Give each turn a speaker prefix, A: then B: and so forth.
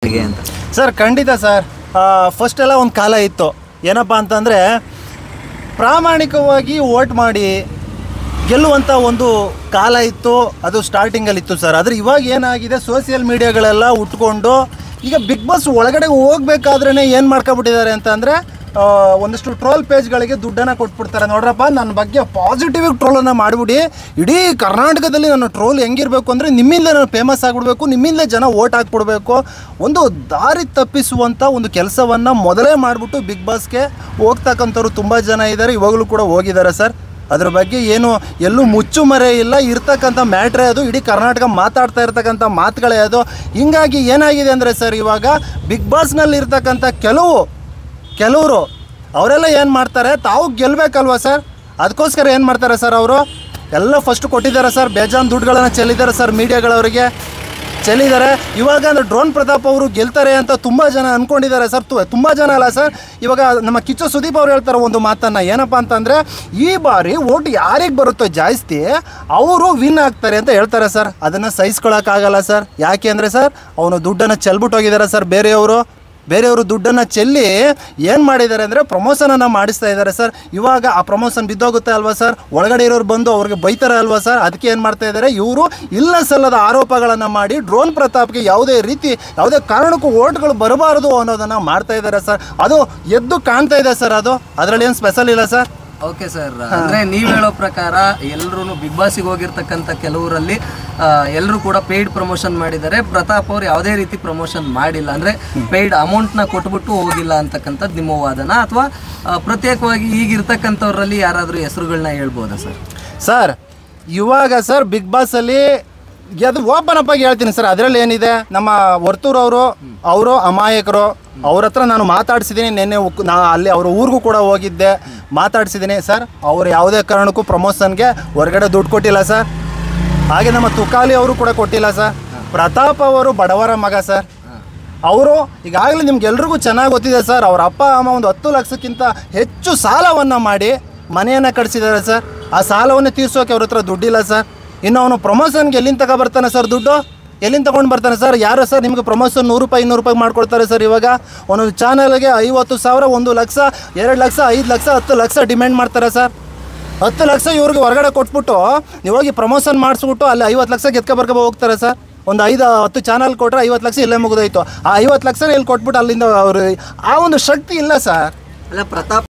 A: ಮಟ್ಟಿಗೆ ಅಂತ
B: ಸರ್ ಖಂಡಿತ ಸರ್ ಫಸ್ಟ್ ಎಲ್ಲ ಒಂದು ಕಾಲ ಇತ್ತು ಏನಪ್ಪ ಅಂತಂದರೆ ಪ್ರಾಮಾಣಿಕವಾಗಿ ವೋಟ್ ಮಾಡಿ ಗೆಲ್ಲುವಂಥ ಒಂದು ಕಾಲ ಇತ್ತು ಅದು ಸ್ಟಾರ್ಟಿಂಗಲ್ಲಿ ಇತ್ತು ಸರ್ ಆದರೆ ಇವಾಗ ಏನಾಗಿದೆ ಸೋಷಿಯಲ್ ಮೀಡಿಯಾಗಳೆಲ್ಲ ಉಟ್ಕೊಂಡು ಈಗ ಬಿಗ್ ಬಾಸ್ ಒಳಗಡೆ ಹೋಗ್ಬೇಕಾದ್ರೇ ಏನು ಮಾಡ್ಕೊಬಿಟ್ಟಿದ್ದಾರೆ ಅಂತಂದರೆ ಒಂದಷ್ಟು ಟ್ರೋಲ್ ಪೇಜ್ಗಳಿಗೆ ದುಡ್ಡನ್ನು ಕೊಟ್ಬಿಡ್ತಾರೆ ನೋಡ್ರಪ್ಪ ನನ್ನ ಬಗ್ಗೆ ಪಾಸಿಟಿವ್ ಟ್ರೋಲನ್ನು ಮಾಡಿಬಿಡಿ ಇಡೀ ಕರ್ನಾಟಕದಲ್ಲಿ ನನ್ನ ಟ್ರೋಲ್ ಹೆಂಗಿರಬೇಕು ಅಂದರೆ ನಿಮ್ಮಿಂದ ನಾನು ಫೇಮಸ್ ಆಗಿಬಿಡ್ಬೇಕು ನಿಮ್ಮಿಂದಲೇ ಜನ ಓಟ್ ಹಾಕ್ಬಿಡ್ಬೇಕು ಒಂದು ದಾರಿ ತಪ್ಪಿಸುವಂಥ ಒಂದು ಕೆಲಸವನ್ನು ಮೊದಲೇ ಮಾಡಿಬಿಟ್ಟು ಬಿಗ್ ಬಾಸ್ಗೆ ಹೋಗ್ತಕ್ಕಂಥವ್ರು ತುಂಬ ಜನ ಇದ್ದಾರೆ ಇವಾಗಲೂ ಕೂಡ ಹೋಗಿದ್ದಾರೆ ಸರ್ ಅದ್ರ ಬಗ್ಗೆ ಏನು ಎಲ್ಲೂ ಮುಚ್ಚುಮರೆ ಇಲ್ಲ ಇರ್ತಕ್ಕಂಥ ಮ್ಯಾಟ್ರೇ ಅದು ಇಡೀ ಕರ್ನಾಟಕ ಮಾತಾಡ್ತಾ ಇರ್ತಕ್ಕಂಥ ಮಾತುಗಳೇ ಅದು ಹಿಂಗಾಗಿ ಏನಾಗಿದೆ ಅಂದರೆ ಸರ್ ಇವಾಗ ಬಿಗ್ ಬಾಸ್ನಲ್ಲಿ ಇರ್ತಕ್ಕಂಥ ಕೆಲವು ಕೆಲವರು ಅವರೆಲ್ಲ ಏನು ಮಾಡ್ತಾರೆ ತಾವು ಗೆಲ್ಲಬೇಕಲ್ವ ಸರ್ ಅದಕ್ಕೋಸ್ಕರ ಏನು ಮಾಡ್ತಾರೆ ಸರ್ ಅವರು ಎಲ್ಲ ಫಸ್ಟ್ ಕೊಟ್ಟಿದ್ದಾರೆ ಸರ್ ಬೇಜಾನ್ ದುಡ್ಡುಗಳನ್ನು ಚೆಲ್ಲಿದ್ದಾರೆ ಸರ್ ಮೀಡಿಯಾಗಳವರಿಗೆ ಚೆಲ್ಲಿದ್ದಾರೆ ಇವಾಗ ಅಂದ್ರೆ ಡ್ರೋನ್ ಪ್ರತಾಪ್ ಅವರು ಗೆಲ್ತಾರೆ ಅಂತ ತುಂಬ ಜನ ಅಂದ್ಕೊಂಡಿದ್ದಾರೆ ಸರ್ ತು ತುಂಬ ಜನ ಅಲ್ಲ ಸರ್ ಇವಾಗ ನಮ್ಮ ಕಿಚ್ಚು ಸುದೀಪ್ ಅವ್ರು ಹೇಳ್ತಾರೆ ಒಂದು ಮಾತನ್ನು ಏನಪ್ಪ ಅಂತಂದರೆ ಈ ಬಾರಿ ಓಟ್ ಯಾರಿಗೆ ಬರುತ್ತೋ ಜಾಸ್ತಿ ಅವರು ವಿನ್ ಆಗ್ತಾರೆ ಅಂತ ಹೇಳ್ತಾರೆ ಸರ್ ಅದನ್ನು ಸಹಿಸ್ಕೊಳಕ್ಕಾಗಲ್ಲ ಸರ್ ಯಾಕೆ ಅಂದರೆ ಸರ್ ಅವನು ದುಡ್ಡನ್ನು ಚೆಲ್ಬಿಟ್ಟು ಹೋಗಿದ್ದಾರೆ ಸರ್ ಬೇರೆಯವರು ಬೇರೆಯವರು ದುಡ್ಡನ್ನು ಚೆಲ್ಲಿ ಏನು ಮಾಡಿದ್ದಾರೆ ಅಂದರೆ ಪ್ರಮೋಷನನ್ನು ಮಾಡಿಸ್ತಾ ಇದ್ದಾರೆ ಸರ್ ಇವಾಗ ಆ ಪ್ರಮೋಷನ್ ಬಿದ್ದೋಗುತ್ತೆ ಅಲ್ವಾ ಸರ್ ಒಳಗಡೆ ಇರೋರು ಬಂದು ಅವ್ರಿಗೆ ಬೈತಾರೆ ಅಲ್ವಾ ಸರ್ ಅದಕ್ಕೆ ಏನು ಮಾಡ್ತಾ ಇದ್ದಾರೆ ಇವರು ಇಲ್ಲ ಸಲ್ಲದ ಆರೋಪಗಳನ್ನು ಮಾಡಿ ಡ್ರೋನ್ ಪ್ರತಾಪ್ಗೆ ಯಾವುದೇ ರೀತಿ ಯಾವುದೇ ಕಾರಣಕ್ಕೂ ಓಟ್ಗಳು ಬರಬಾರದು ಅನ್ನೋದನ್ನು ಮಾಡ್ತಾ ಇದ್ದಾರೆ ಸರ್ ಅದು ಎದ್ದು ಕಾಣ್ತಾ ಇದೆ ಸರ್ ಅದು ಅದರಲ್ಲಿ ಏನು ಸ್ಪೆಷಲ್ ಇಲ್ಲ ಸರ್
C: ಓಕೆ ಸರ್ ಅಂದ್ರೆ ನೀವ್ ಹೇಳೋ ಪ್ರಕಾರ ಎಲ್ಲರೂ ಬಿಗ್ ಬಾಸಿಗೆ ಹೋಗಿರ್ತಕ್ಕಂಥ ಕೆಲವರಲ್ಲಿ ಎಲ್ಲರೂ ಕೂಡ ಪೇಯ್ಡ್ ಪ್ರಮೋಷನ್ ಮಾಡಿದ್ದಾರೆ ಪ್ರತಾಪ್ ಅವ್ರು ಯಾವುದೇ ರೀತಿ ಪ್ರಮೋಷನ್ ಮಾಡಿಲ್ಲ ಅಂದ್ರೆ ಪೇಯ್ಡ್ ಅಮೌಂಟ್ನ ಕೊಟ್ಬಿಟ್ಟು ಹೋಗಿಲ್ಲ ಅಂತಕ್ಕಂಥದ್ದು ನಿಮ್ಮ ವಾದನ ಅಥವಾ ಪ್ರತ್ಯೇಕವಾಗಿ ಈಗಿರ್ತಕ್ಕಂಥವ್ರಲ್ಲಿ ಯಾರಾದರೂ ಹೆಸರುಗಳನ್ನ ಹೇಳ್ಬೋದಾ ಸರ್
B: ಸರ್ ಇವಾಗ ಸರ್ ಬಿಗ್ ಬಾಸಲ್ಲಿ ಅದು ಓಪನ್ ಅಪ್ ಆಗಿ ಹೇಳ್ತೀನಿ ಸರ್ ಅದರಲ್ಲಿ ಏನಿದೆ ನಮ್ಮ ವರ್ತೂರವರು ಅವರು ಅಮಾಯಕರು ಅವ್ರ ಹತ್ರ ನಾನು ಮಾತಾಡ್ಸಿದ್ದೀನಿ ನಿನ್ನೆ ಉಕ್- ನಾ ಅಲ್ಲಿ ಅವ್ರ ಊರಿಗೂ ಕೂಡ ಹೋಗಿದ್ದೆ ಮಾತಾಡ್ಸಿದ್ದೀನಿ ಸರ್ ಅವ್ರು ಯಾವುದೇ ಕಾರಣಕ್ಕೂ ಪ್ರಮೋಷನ್ಗೆ ಹೊರಗಡೆ ದುಡ್ಡು ಕೊಟ್ಟಿಲ್ಲ ಸರ್ ಹಾಗೆ ನಮ್ಮ ತುಕಾಲಿ ಅವರು ಕೂಡ ಕೊಟ್ಟಿಲ್ಲ ಸರ್ ಪ್ರತಾಪ್ ಅವರು ಬಡವರ ಮಗ ಸರ್ ಅವರು ಈಗಾಗಲೇ ನಿಮ್ಗೆಲ್ರಿಗೂ ಚೆನ್ನಾಗಿ ಗೊತ್ತಿದೆ ಸರ್ ಅವ್ರ ಅಪ್ಪ ಅಮ್ಮ ಒಂದು ಹತ್ತು ಲಕ್ಷಕ್ಕಿಂತ ಹೆಚ್ಚು ಸಾಲವನ್ನು ಮಾಡಿ ಮನೆಯನ್ನು ಕಟ್ಸಿದ್ದಾರೆ ಸರ್ ಆ ಸಾಲವನ್ನು ತೀರ್ಸೋಕೆ ಅವ್ರ ಹತ್ರ ದುಡ್ಡಿಲ್ಲ ಸರ್ ಇನ್ನು ಅವನು ಪ್ರಮೋಷನ್ಗೆ ಎಲ್ಲಿಂದ ತಗೋ ಬರ್ತಾನೆ ಸರ್ ದುಡ್ಡು ಎಲ್ಲಿಂದ ತಗೊಂಡು ಬರ್ತಾನೆ ಸರ್ ಯಾರು ಸರ್ ನಿಮಗೆ ಪ್ರಮೋಷನ್ ನೂರು ರೂಪಾಯಿ ಇನ್ನೂರು ರೂಪಾಯಿ ಮಾಡ್ಕೊಡ್ತಾರೆ ಸರ್ ಇವಾಗ ಒಂದೊಂದು ಚಾನಲ್ಗೆ ಐವತ್ತು ಸಾವಿರ ಒಂದು ಲಕ್ಷ ಎರಡು ಲಕ್ಷ ಐದು ಲಕ್ಷ ಹತ್ತು ಲಕ್ಷ ಡಿಮ್ಯಾಂಡ್ ಮಾಡ್ತಾರೆ ಸರ್ ಹತ್ತು ಲಕ್ಷ ಇವ್ರಿಗೆ ಹೊರಗಡೆ ಕೊಟ್ಬಿಟ್ಟು ನೀವು ಹೋಗಿ ಪ್ರಮೋಷನ್ ಮಾಡಿಸ್ಬಿಟ್ಟು ಅಲ್ಲಿ ಐವತ್ತು ಲಕ್ಷ ಗೆದ್ಕೊ ಬರ್ಕೊ ಹೋಗ್ತಾರೆ ಸರ್ ಒಂದು ಐದು ಹತ್ತು ಚಾನಲ್ ಕೊಟ್ಟರೆ ಐವತ್ತು ಲಕ್ಷ ಇಲ್ಲೇ ಮುಗಿದೋಯ್ತು ಆ ಐವತ್ತು ಲಕ್ಷ ಇಲ್ಲಿ ಕೊಟ್ಬಿಟ್ಟು ಅಲ್ಲಿಂದ ಅವರು ಆ ಒಂದು ಶಕ್ತಿ ಇಲ್ಲ ಸರ್
A: ಅಲ್ಲ ಪ್ರತಾಪ್